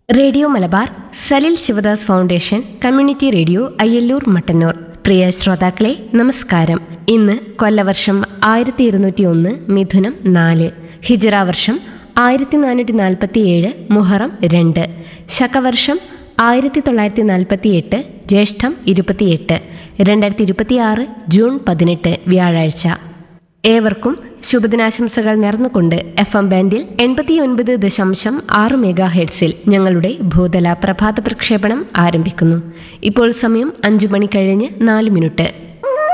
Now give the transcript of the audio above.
radio Malabar Salil Sivadas foundation community radio Ayyallur Mattannur പ്രിയ ശ്രോതാക്കളെ നമസ്കാരം ഇന്ന് കൊല്ലവർഷം ആയിരത്തി ഇരുന്നൂറ്റി ഒന്ന് മിഥുനം നാല് ഹിജറ വർഷം ആയിരത്തി നാനൂറ്റി നാൽപ്പത്തി ഏഴ് മുഹറം രണ്ട് ശകവർഷം ആയിരത്തി തൊള്ളായിരത്തി നാൽപ്പത്തി എട്ട് ജ്യേഷ്ഠം ഇരുപത്തിയെട്ട് രണ്ടായിരത്തി ഇരുപത്തിയാറ് ജൂൺ പതിനെട്ട് വ്യാഴാഴ്ച ഏവർക്കും ശുഭദിനാശംസകൾ നേർന്നുകൊണ്ട് എഫ് എം ബാൻഡിൽ എൺപത്തിയൊൻപത് ദശാംശം ആറ് മെഗാ ഹെഡ്സിൽ ഞങ്ങളുടെ ഭൂതല പ്രഭാത പ്രക്ഷേപണം ആരംഭിക്കുന്നു ഇപ്പോൾ സമയം അഞ്ചു മണി കഴിഞ്ഞ് നാല് മിനിറ്റ്